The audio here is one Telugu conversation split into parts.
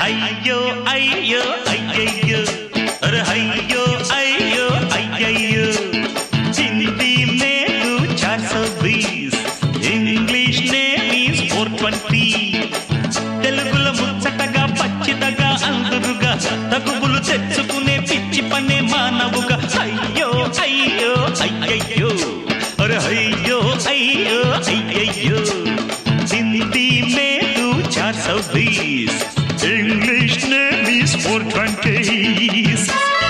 అయ్యో అయ్యో అయ్యయ్యో అరే అయ్యో అయ్యో అయ్యయ్యో హిందీ మే తూ చార్ సో బీస్ ఇంగ్లీష్ నే మీన్స్ ఫోర్ ట్వంటీ తెలుగులో ముచ్చటగా పచ్చిదగా అందురుగా తగుబులు తెచ్చుకునే పిచ్చి పనే మానవుగా అయ్యో అయ్యో అయ్యయ్యో అరే అయ్యో అయ్యో అయ్యయ్యో హిందీ మే తూ చార్ సౌ బీస్ ఇంగ్లీష్ నే means four twenties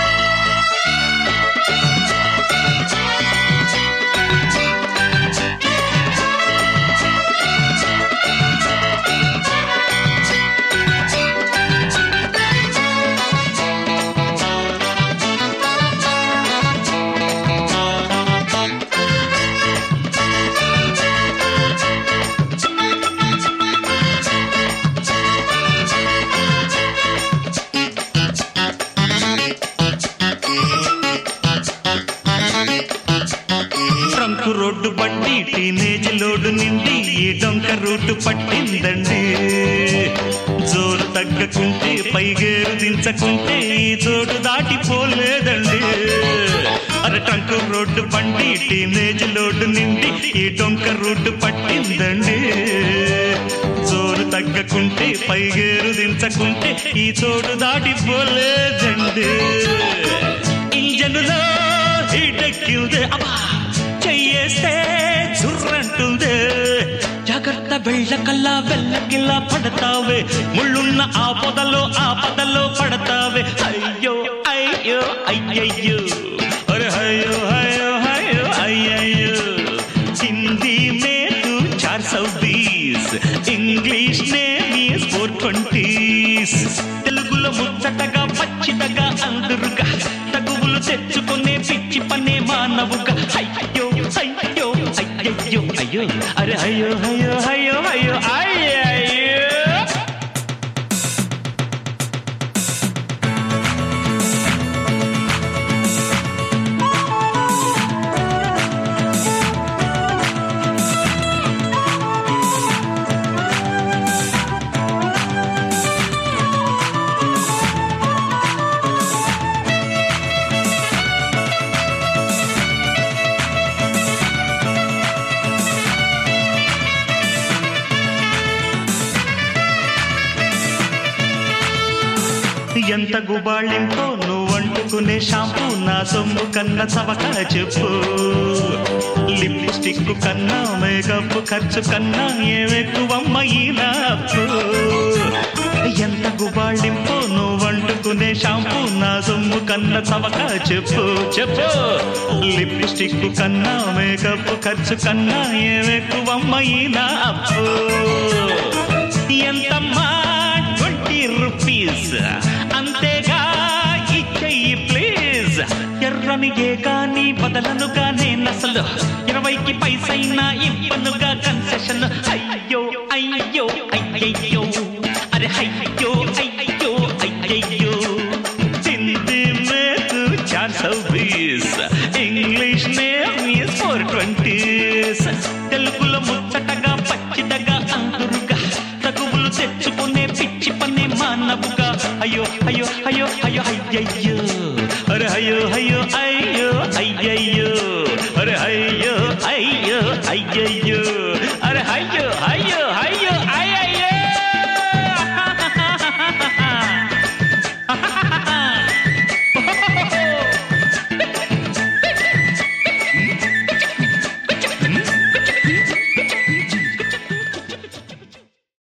trunk road పట్టి టీనేజ్ లోడు నిండి ఈ డొంక రూటు పట్టిందండి జోరు తగ్గకుంటే పైగేరు దించకుంటే ఈ చోటు దాటిపోలేదండి అరే ట్రంక్ రోడ్డు బండి టీనేజ్ లోడు నిండి ఈ డొంక రూటు పట్టిందండి జోరు తగ్గకుంటే పైగేరు దించకుంటే ఈ చోటు దాటిపోలేదండి ఇంజనులో హీటెక్కిందే అబ్బా చెయ్యేస్తే చుర్రంటుందే జాగ్రత్త వెళ్ళకల్లా వెళ్ళకిల్లా పడతావే ముళ్ళున్న ఆ పొదలో ఆ పదలో పడతావే అయ్యో అయ్యో అయ్యయ్యో అరే అయ్యో అయ్యో అయ్యో అయ్యయ్యో హిందీ మే తూ చార్ సౌ బీస్ ఇంగ్లీష్ నే మీస్ ఫోర్ ట్వంటీస్ తెలుగులో ముచ్చటగా పచ్చిదగా అందురుగా తగువులు తెచ్చుకునే పిచ్చి పనే మానవుగా అయ్యో అయ్యో అయ్యయ్యో అయ్యో అరే అయ్యో అయ్యో అయ్యో అయ్యో అయ్యయ్యో ఎంత గుబాళింపో నువ్వు అంటుకునే షాంపూ నా సొమ్ము కన్నా చవక చెప్పు లిప్స్టిక్ కన్నా మేకప్ ఖర్చు కన్నా ఏమెక్కువమ్మ ఈ నాపు ఎంత గుబాళింపో నువ్వు అంటుకునే షాంపూ నా సొమ్ము కన్నా చవక చెప్పు చెప్పు లిప్స్టిక్ కన్నా మేకప్ ఖర్చు కన్నా ఏమెక్కువమ్మ ఈ నాపు ఎంతమ్మా ట్వంటీ రూపీస్ అంతేగా ఇచ్చేయి ప్లీజ్ ఎర్రని ఏ గాని బదలనుగా నేనసలు ఇరవైకి పైసైనా ఇవ్వనుగా కన్సెషన్ అయ్యో అయ్యో అయ్యయ్యో అరే అయ్యో అయ్యో అయ్యయ్యో హిందీ మే తూ చార్ సౌ బీస్ ఇంగ్లీష్ నే మీస్ ఫోర్ ట్వంటీస్ తెలుగులో ముచ్చటగా పచ్చిదగా అందురుగా తగువులు తెచ్చుకునే పిచ్చి పని మానవుగా అయ్యో అయ్యో అయ్యో అయ్యో అయ్యయ్యో అరే అయ్యో అయ్యో అయ్యో అయ్యయ్యో